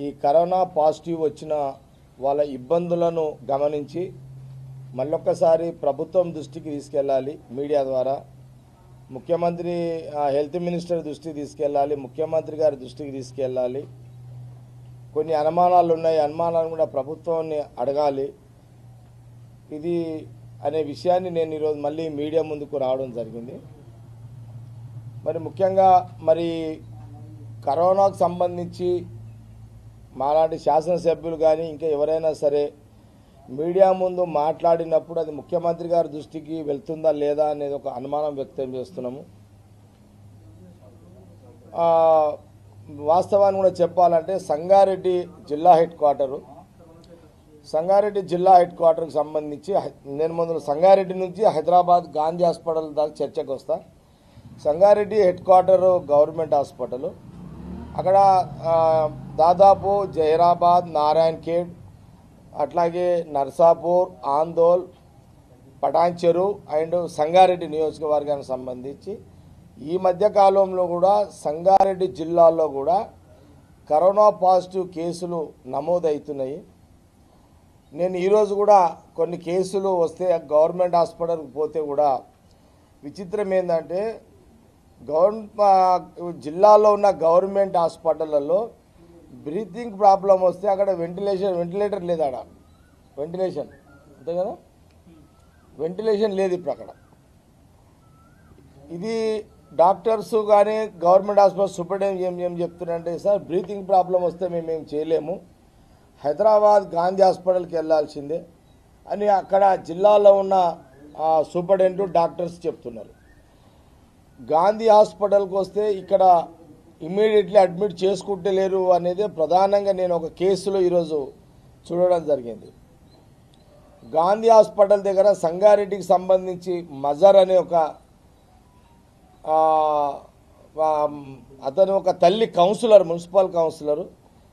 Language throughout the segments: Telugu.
ఈ కరోనా పాజిటివ్ వచ్చిన వాళ్ళ ఇబ్బందులను గమనించి మళ్ళొక్కసారి ప్రభుత్వం దృష్టికి తీసుకెళ్ళాలి మీడియా ద్వారా ముఖ్యమంత్రి ఆ, హెల్త్ మినిస్టర్ దృష్టికి తీసుకెళ్ళాలి ముఖ్యమంత్రి గారి దృష్టికి తీసుకెళ్ళాలి కొన్ని అనుమానాలు ఉన్నాయి అనుమానాలు కూడా ప్రభుత్వాన్ని అడగాలి ఇది అనే విషయాన్ని నేను ఈరోజు మళ్ళీ మీడియా ముందుకు రావడం జరిగింది మరి ముఖ్యంగా మరి కరోనాకు సంబంధించి మాలాంటి శాసనసభ్యులు కానీ ఇంకా ఎవరైనా సరే మీడియా ముందు మాట్లాడినప్పుడు అది ముఖ్యమంత్రి గారి దృష్టికి వెళ్తుందా లేదా అనేది ఒక అనుమానం వ్యక్తం చేస్తున్నాము ఆ, వాస్తవాన్ని కూడా చెప్పాలంటే సంగారెడ్డి జిల్లా హెడ్ క్వార్టరు సంగారెడ్డి జిల్లా హెడ్ క్వార్టర్కి సంబంధించి హై- నేను ముందు సంగారెడ్డి నుంచి హైదరాబాద్ గాంధీ హాస్పిటల్ దాకా చర్చకు వస్తా Sangareddy head quarter government hospital అక్కడ ఆ, దాదాపు జైరాబాద్ నారాయణ్ ఖేడ్ అట్లాగే నర్సాపూర్ ఆందోల్ పటాన్చెరు అండ్ సంగారెడ్డి నియోజకవర్గానికి సంబంధించి ఈ మధ్య కాలంలో కూడా సంగారెడ్డి జిల్లాలో కూడా కరోనా పాజిటివ్ కేసులు నమోదవుతున్నాయి నేను ఈరోజు కూడా కొన్ని కేసులు వస్తే గవర్నమెంట్ హాస్పిటల్కి పోతే కూడా విచిత్రం ఏంటంటే గవర్నమెంట్ జిల్లాలో ఉన్న గవర్నమెంట్ హాస్పిటళ్ళలో బ్రీతింగ్ ప్రాబ్లం వస్తే అక్కడ వెంటిలేషన్ వెంటిలేటర్ లేదు అక్కడ వెంటిలేషన్ అంతే కదా వెంటిలేషన్ లేదు ఇప్పుడు అక్కడ ఇది డాక్టర్స్ కానీ గవర్నమెంట్ హాస్పిటల్ సూపరింటెండెంట్ ఏం ఏం చెప్తున్నారంటే సార్ బ్రీతింగ్ ప్రాబ్లం వస్తే మేము ఏం చేయలేము హైదరాబాద్ గాంధీ హాస్పిటల్కి వెళ్ళాల్సిందే అని అక్కడ జిల్లాలో ఉన్న ఆ, సూపరింటెండెంట్ డాక్టర్స్ చెప్తున్నారు గాంధీ హాస్పిటల్కి వస్తే ఇక్కడ ఇమీడియట్లీ అడ్మిట్ చేసుకుంటే లేరు అనేది ప్రధానంగా నేను ఒక కేసులో ఈరోజు చూడడం జరిగింది గాంధీ హాస్పిటల్ దగ్గర సంగారెడ్డికి సంబంధించి మజర్ అనే ఒక ఆ, ఆ, అతను ఒక తల్లి కౌన్సిలర్ మున్సిపల్ కౌన్సిలరు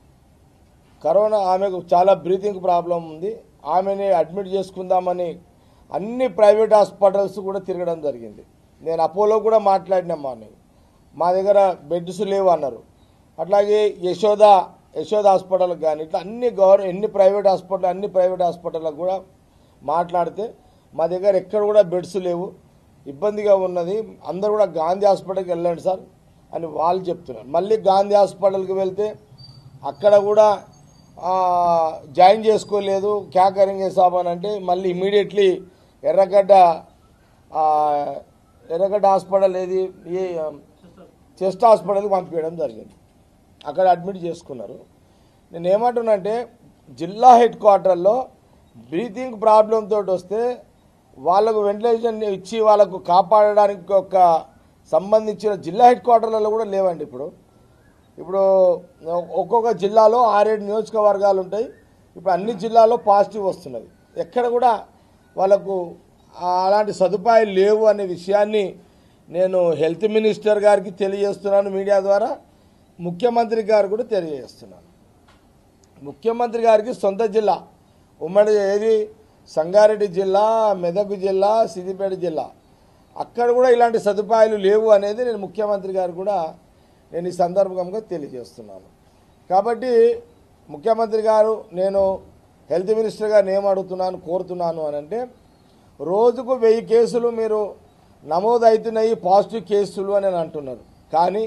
కరోనా ఆమెకు చాలా బ్రీతింగ్ ప్రాబ్లం ఉంది ఆమెని అడ్మిట్ చేసుకుందామని అన్ని ప్రైవేట్ హాస్పిటల్స్ కూడా తిరగడం జరిగింది నేను అపోలో కూడా మాట్లాడినా మార్నింగ్ మా దగ్గర బెడ్స్ లేవు అన్నారు అట్లాగే యశోద యశోద హాస్పిటల్కి కానీ ఇట్లా అన్ని గవర్ ఎన్ని ప్రైవేట్ హాస్పిటల్ అన్ని ప్రైవేట్ హాస్పిటల్కి కూడా మాట్లాడితే మా దగ్గర ఎక్కడ కూడా బెడ్స్ లేవు ఇబ్బందిగా ఉన్నది అందరూ కూడా గాంధీ హాస్పిటల్కి వెళ్ళండి సార్ అని వాళ్ళు చెప్తున్నారు మళ్ళీ గాంధీ హాస్పిటల్కి వెళ్తే అక్కడ కూడా ఆ, జాయిన్ చేసుకోలేదు క్యాకరింగ్ సాబ్ అని అంటే మళ్ళీ ఇమీడియట్లీ ఎర్రగడ్డ ఆ, ఎర్రగడ్డ హాస్పిటల్ ఏది ఏ చెస్ట్ హాస్పిటల్కి పంపించడం జరిగింది అక్కడ అడ్మిట్ చేసుకున్నారు నేను ఏమంటున్నానంటే జిల్లా హెడ్ క్వార్టర్లో బ్రీతింగ్ ప్రాబ్లం తోటి వస్తే వాళ్ళకు వెంటిలేషన్ ఇచ్చి వాళ్ళకు కాపాడడానికి ఒక సంబంధించిన జిల్లా హెడ్ క్వార్టర్లలో కూడా లేవండి ఇప్పుడు ఇప్పుడు ఒక్కొక్క జిల్లాలో ఆరేడు నియోజకవర్గాలు ఉంటాయి ఇప్పుడు అన్ని జిల్లాల్లో పాజిటివ్ వస్తున్నది ఎక్కడ కూడా వాళ్ళకు ఆ- అలాంటి సదుపాయాలు లేవు అనే విషయాన్ని నేను హెల్త్ మినిస్టర్ గారికి తెలియజేస్తున్నాను మీడియా ద్వారా ముఖ్యమంత్రి గారు కూడా తెలియజేస్తున్నాను ముఖ్యమంత్రి గారికి సొంత జిల్లా ఉమ్మడి ఏది సంగారెడ్డి జిల్లా మెదక్ జిల్లా సిద్దిపేట జిల్లా అక్కడ కూడా ఇలాంటి సదుపాయాలు లేవు అనేది నేను ముఖ్యమంత్రి గారు కూడా నేను ఈ సందర్భంగా తెలియజేస్తున్నాను కాబట్టి ముఖ్యమంత్రి గారు నేను హెల్త్ మినిస్టర్ గారిని ఏం అడుగుతున్నాను కోరుతున్నాను అని అంటే రోజుకు వెయ్యి కేసులు మీరు నమోదవుతున్నాయి పాజిటివ్ కేసులు అని అంటున్నారు కానీ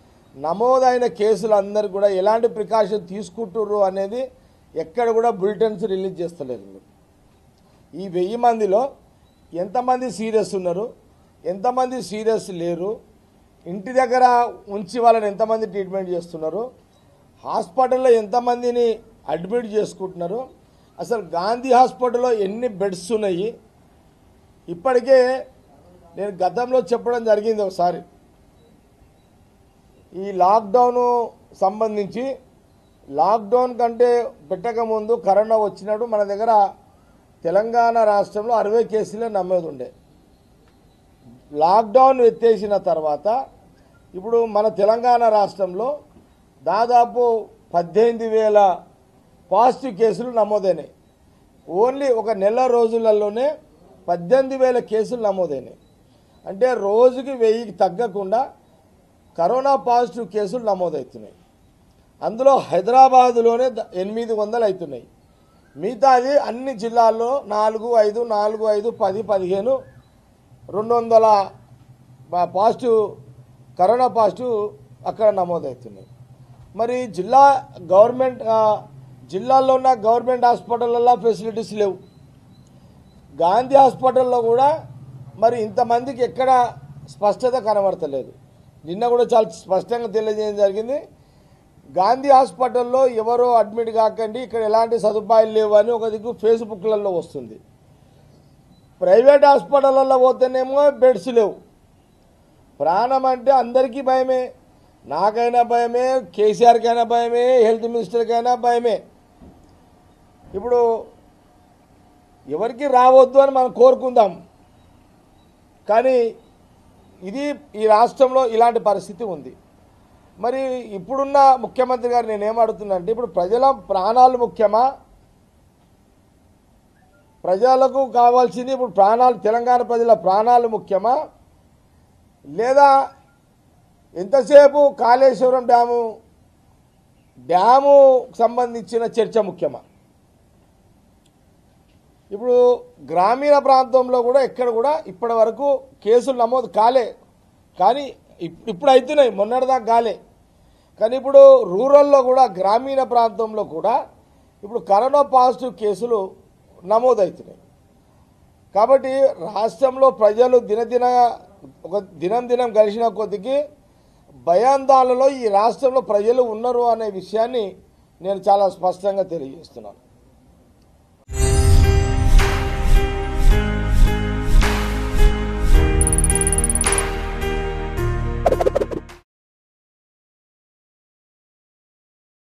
నమోదైన కేసులు అందరు కూడా ఎలాంటి ప్రికాషన్ తీసుకుంటుర్రు అనేది ఎక్కడ కూడా బులెటిన్స్ రిలీజ్ చేస్తలేరు మీరు ఈ వెయ్యి మందిలో ఎంతమంది సీరియస్ ఉన్నారు ఎంతమంది సీరియస్ లేరు ఇంటి దగ్గర ఉంచి వాళ్ళని ఎంతమంది ట్రీట్మెంట్ చేస్తున్నారు హాస్పిటల్లో ఎంతమందిని అడ్మిట్ చేసుకుంటున్నారు అసలు గాంధీ హాస్పిటల్లో ఎన్ని బెడ్స్ ఉన్నాయి ఇప్పటికే నేను గతంలో చెప్పడం జరిగింది ఒకసారి ఈ లాక్డౌన్ సంబంధించి లాక్డౌన్ కంటే పెట్టక ముందు కరోనా వచ్చినప్పుడు మన దగ్గర తెలంగాణ రాష్ట్రంలో అరవై కేసులే నమ్మేది ఉండే లాక్డౌన్ ఎత్తేసిన తర్వాత ఇప్పుడు మన తెలంగాణ రాష్ట్రంలో దాదాపు పద్దెనిమిది వేల పాజిటివ్ కేసులు నమోదైనాయి ఓన్లీ ఒక నెల రోజులలోనే పద్దెనిమిది వేల కేసులు నమోదైనాయి అంటే రోజుకి వెయ్యికి తగ్గకుండా కరోనా పాజిటివ్ కేసులు నమోదవుతున్నాయి అందులో హైదరాబాదులోనే ద- ఎనిమిది వందలు అవుతున్నాయి మిగతాది అన్ని జిల్లాల్లో నాలుగు ఐదు నాలుగు ఐదు పది పదిహేను రెండు వందల పా- పాజిటివ్ కరోనా పాజిటివ్ అక్కడ నమోదవుతున్నాయి మరి జిల్లా గవర్నమెంట్ ఆ, జిల్లాల్లో ఉన్న గవర్నమెంట్ హాస్పిటల్లో ఫెసిలిటీస్ లేవు గాంధీ హాస్పిటల్లో కూడా మరి ఇంతమందికి ఎక్కడ స్పష్టత కనబడతలేదు నిన్న కూడా చాలా స్పష్టంగా తెలియజేయడం జరిగింది గాంధీ హాస్పిటల్లో ఎవరో అడ్మిట్ కాకండి ఇక్కడ ఎలాంటి సదుపాయాలు లేవు అని ఒక దిక్కు ఫేస్బుక్లలో వస్తుంది ప్రైవేట్ హాస్పిటల్లో పోతేనేమో బెడ్స్ లేవు ప్రాణం అంటే అందరికీ భయమే నాకైనా భయమే కేసీఆర్కైనా భయమే హెల్త్ మినిస్టర్కైనా భయమే ఇప్పుడు ఎవరికి రావద్దు అని మనం కోరుకుందాం కానీ ఇది ఈ రాష్ట్రంలో ఇలాంటి పరిస్థితి ఉంది మరి ఇప్పుడున్న ముఖ్యమంత్రి గారు నేనేం అడుగుతున్నా అంటే ఇప్పుడు ప్రజల ప్రాణాలు ముఖ్యమా ప్రజలకు కావాల్సింది ఇప్పుడు ప్రాణాలు తెలంగాణ ప్రజల ప్రాణాలు ముఖ్యమా లేదా ఎంతసేపు కాళేశ్వరం డ్యాము డ్యాము సంబంధించిన చర్చ ముఖ్యమా ఇప్పుడు గ్రామీణ ప్రాంతంలో కూడా ఎక్కడ కూడా ఇప్పటి వరకు కేసులు నమోదు కాలే కానీ ఇప్- ఇప్పుడు అవుతున్నాయి మొన్నటిదాకా కాలే కానీ ఇప్పుడు రూరల్లో కూడా గ్రామీణ ప్రాంతంలో కూడా ఇప్పుడు కరోనా పాజిటివ్ కేసులు నమోదవుతున్నాయి కాబట్టి రాష్ట్రంలో ప్రజలు దినదిన ఒక దినం దినం గడిచిన కొద్దికి భయాందాలలో ఈ రాష్ట్రంలో ప్రజలు ఉన్నారు అనే విషయాన్ని నేను చాలా స్పష్టంగా తెలియజేస్తున్నాను